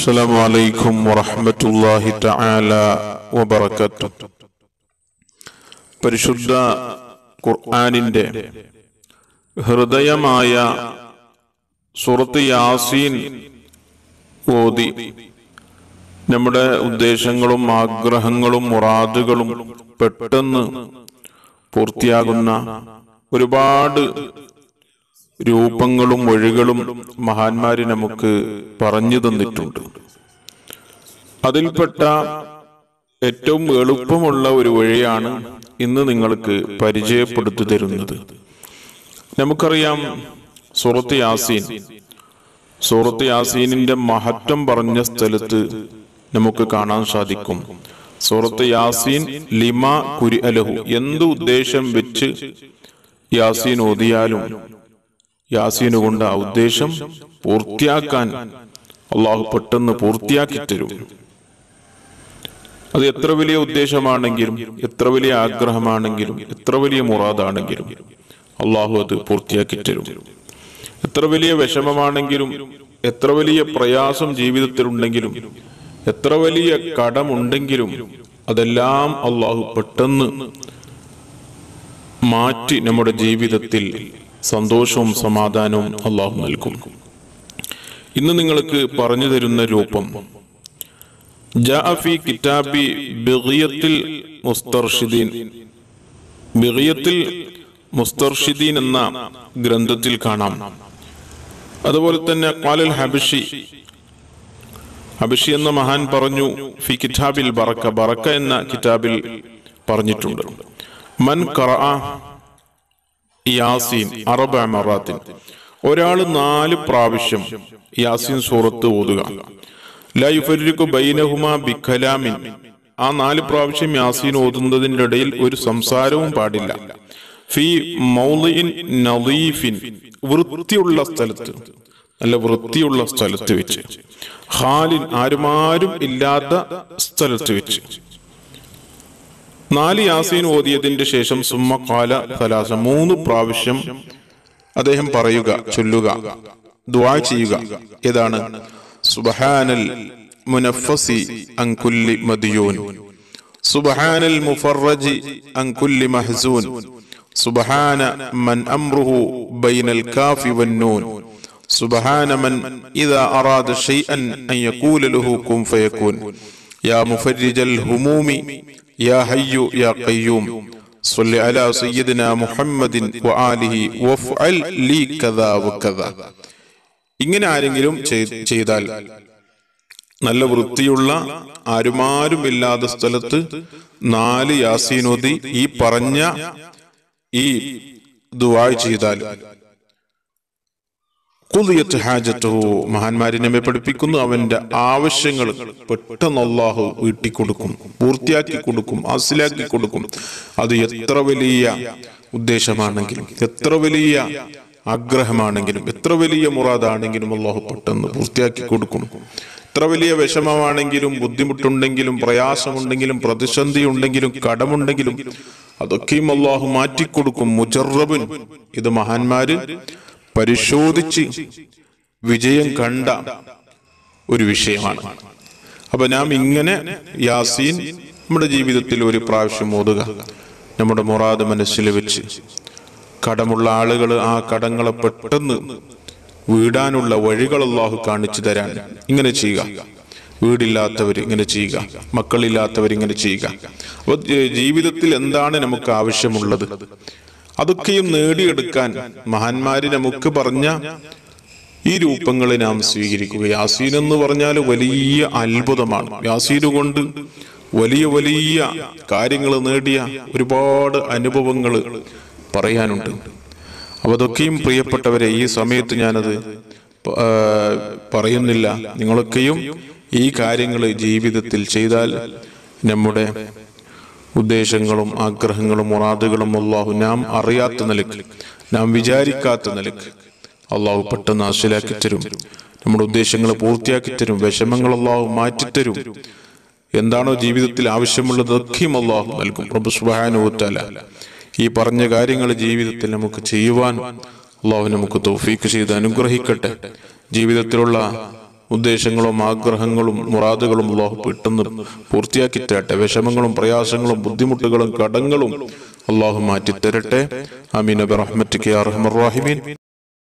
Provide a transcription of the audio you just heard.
السلام عليكم ورحمة الله تعالى وبركاته പരിശുദ്ധ ഖുർആാനിന്റെ ഹൃദയമായ സുറത്ത് യാസീൻ ഓതി നമ്മുടെ ഉദ്ദേശങ്ങളും ആഗ്രഹങ്ങളും മുറാദുകളും പെട്ടെന്ന് പൂർത്തിയാകുന്ന ഒരുപാട് രൂപങ്ങളും വഴികളും മഹാന്മാര് നമുക്ക് പറഞ്ഞു തന്നിട്ടുണ്ട് അതിൽപ്പെട്ട ഏറ്റവും എളുപ്പമുള്ള ഒരു വഴിയാണ് ഇന്ന് നിങ്ങൾക്ക് പരിചയപ്പെടുത്തി തരുന്നത് നമുക്കറിയാം സൂറത്ത് യാസീൻ സൂറത്ത് യാസീനിന്റെ മഹത്വം പറഞ്ഞ സ്ഥലത്ത് നമുക്ക് കാണാൻ സാധിക്കും സൂറത്ത് യാസീൻ ലിമ കുരി അലഹു എന്ത് ഉദ്ദേശം വെച്ച് യാസീൻ ഓതിയാലും യാസീന് കൊണ്ട് ആ ഉദ്ദേശം പൂർത്തിയാക്കാൻ അള്ളാഹു പെട്ടെന്ന് പൂർത്തിയാക്കി തരും അത് എത്ര വലിയ ഉദ്ദേശമാണെങ്കിലും എത്ര വലിയ ആഗ്രഹമാണെങ്കിലും എത്ര വലിയ മുറാദാണെങ്കിലും അള്ളാഹു അത് പൂർത്തിയാക്കി തരും എത്ര വലിയ വിഷമമാണെങ്കിലും എത്ര വലിയ പ്രയാസം ജീവിതത്തിലുണ്ടെങ്കിലും എത്ര വലിയ കടമുണ്ടെങ്കിലും അതെല്ലാം അള്ളാഹു പെട്ടെന്ന് മാറ്റി നമ്മുടെ ജീവിതത്തിൽ സന്തോഷവും സമാധാനവും അള്ളാഹു നൽകും ഇന്ന് നിങ്ങൾക്ക് പറഞ്ഞു തരുന്ന രൂപം ജാഫി കിതാബി ബിഗിയത്തിൽ മുസ്തർഷിദീൻ ബിഗിയത്തിൽ മുസ്തർഷിദീൻ എന്ന ഗ്രന്ഥത്തിൽ കാണാം അതുപോലെ തന്നെ ഖാലൽ ഹബഷി ഹബഷി എന്ന മഹാൻ പറഞ്ഞു ഫി കിതാബിൽ ബറക്ക ബറക്ക എന്ന കിതാബിൽ പറഞ്ഞിട്ടുണ്ട് മൻ ഖറഅ യാസീൻ അറബ മറാത്തിൻ ഒരാൾ നാല് പ്രാവശ്യം യാസീൻ സൂറത്ത് ഓതുക ലൈഫരിക്കു ബൈനഹുമ ബിഖലാമിൻ ആ നാല് പ്രാവശ്യം യാസീൻ ഓതുന്നതിൻ്റെ ഇടയിൽ ഒരു സംസാരവും പാടില്ല ഫി മൗലിൻ നദീഫിൻ വൃത്തിയുള്ള സ്ഥലത്ത് നല്ല വൃത്തിയുള്ള സ്ഥലത്ത് വെച്ച് ഹാലിൻ ആരുമാരും ഇല്ലാത്ത സ്ഥലത്ത് വെച്ച് നാല് യാസീൻ ഓതിയതിന്റെ ശേഷം സുമ്മ കാല സലാസ മൂന്ന് പ്രാവശ്യം അദ്ദേഹം പറയുക ചൊല്ലുക ദ്വാ ചെയ്യുക ഏതാണ് സുബഹാനൽ മുനഫസി അങ്കുല്ലി മദിയൂൻ സുബഹാനൽ മുഫറജി അങ്കുല്ലി മഹസൂൻ സുബഹാന മൻ അംറുഹു ബൈനൽ കാഫി വന്നൂൻ സുബഹാന മൻ ഇദാ അറാദ ഷൈഅൻ അൻ യഖൂല ലഹു കുൻ ഫയകൂൻ യാ മുഫരിജൽ ഹുമൂമി يا حي يا قيوم صل على سيدنا محمد وآله وافعل لي كذا وكذا ഇങ്ങനെ ആരെങ്കിലും ചെയ്താൽ നല്ല വൃത്തിയുള്ള ആരുമാരും ഇല്ലാത്ത സ്ഥലത്ത് നാല് യാസീനോദി ഈ പറഞ്ഞ ഈ ദുവായ് ചെയ്താൽ കുതിയത്ത് ഹാജത്തോ മഹാന്മാരെ നമ്മെ പഠിപ്പിക്കുന്നു അവന്റെ ആവശ്യങ്ങൾ പെട്ടെന്ന് അള്ളാഹു വീട്ടിക്കൊടുക്കും പൂർത്തിയാക്കി കൊടുക്കും ഹാസിലാക്കി കൊടുക്കും അത് എത്ര വലിയ ഉദ്ദേശമാണെങ്കിലും എത്ര വലിയ ആഗ്രഹമാണെങ്കിലും എത്ര വലിയ മുറാദാണെങ്കിലും അള്ളാഹു പെട്ടെന്ന് പൂർത്തിയാക്കി കൊടുക്കും എത്ര വലിയ വിഷമമാണെങ്കിലും ബുദ്ധിമുട്ടുണ്ടെങ്കിലും പ്രയാസമുണ്ടെങ്കിലും പ്രതിസന്ധി ഉണ്ടെങ്കിലും കടമുണ്ടെങ്കിലും അതൊക്കെയും അള്ളാഹു മാറ്റിക്കൊടുക്കും മുജറബുൻ ഇത് മഹാന്മാര് പരിശോധിച്ച് വിജയം കണ്ട ഒരു വിഷയമാണ് അപ്പൊ നാം ഇങ്ങനെ യാസീൻ നമ്മുടെ ജീവിതത്തിൽ ഒരു പ്രാവശ്യം ഓതുക നമ്മുടെ മുറാദ് മനസ്സിൽ വെച്ച് കടമുള്ള ആളുകൾ ആ കടങ്ങളെ പെട്ടെന്ന് വീടാനുള്ള വഴികൾ അള്ളാഹു കാണിച്ചു തരാൻ ഇങ്ങനെ ചെയ്യുക വീടില്ലാത്തവർ ഇങ്ങനെ ചെയ്യുക മക്കളില്ലാത്തവർ ഇങ്ങനെ ചെയ്യുക അപ്പൊ ജീവിതത്തിൽ എന്താണ് നമുക്ക് ആവശ്യമുള്ളത് അതൊക്കെയും നേടിയെടുക്കാൻ മഹാന്മാര് നമുക്ക് പറഞ്ഞ ഈ രൂപങ്ങളെ നാം സ്വീകരിക്കുക യാസീൻ എന്ന് പറഞ്ഞാൽ വലിയ അത്ഭുതമാണ് യാസീന് കൊണ്ട് വലിയ വലിയ കാര്യങ്ങൾ നേടിയ ഒരുപാട് അനുഭവങ്ങൾ പറയാനുണ്ട് അപ്പൊ അതൊക്കെയും പ്രിയപ്പെട്ടവരെ ഈ സമയത്ത് ഞാനത് പറയുന്നില്ല നിങ്ങളൊക്കെയും ഈ കാര്യങ്ങൾ ജീവിതത്തിൽ ചെയ്താൽ നമ്മുടെ ഉദ്ദേശങ്ങളും ആഗ്രഹങ്ങളും മുറാദുകളും അള്ളാഹു നാം അറിയാത്ത നിലക്ക് നാം വിചാരിക്കാത്ത നിലക്ക് അള്ളാഹു പെട്ടെന്ന് ആശലാക്കി തരും നമ്മുടെ ഉദ്ദേശങ്ങൾ പൂർത്തിയാക്കി തരും വിഷമങ്ങൾ അള്ളാഹു മാറ്റിത്തരും എന്താണോ ജീവിതത്തിൽ ആവശ്യമുള്ളത് അതൊക്കെയും അള്ളാഹു നൽകും റബ്ബ് സുബാനുത്തല ഈ പറഞ്ഞ കാര്യങ്ങൾ ജീവിതത്തിൽ നമുക്ക് ചെയ്യുവാൻ അള്ളാഹു നമുക്ക് തൗഫീക്ക് ചെയ്ത് അനുഗ്രഹിക്കട്ടെ ജീവിതത്തിലുള്ള ഉദ്ദേശങ്ങളും ആഗ്രഹങ്ങളും മുറാദുകളും അള്ളാഹു പെട്ടെന്ന് പൂർത്തിയാക്കി തരട്ടെ വിഷമങ്ങളും പ്രയാസങ്ങളും ബുദ്ധിമുട്ടുകളും കടങ്ങളും അള്ളാഹു മാറ്റിത്തരട്ടെ അമീൻ അബി റഹ്മത്തിക്ക് അർഹമർ റാഹിമീൻ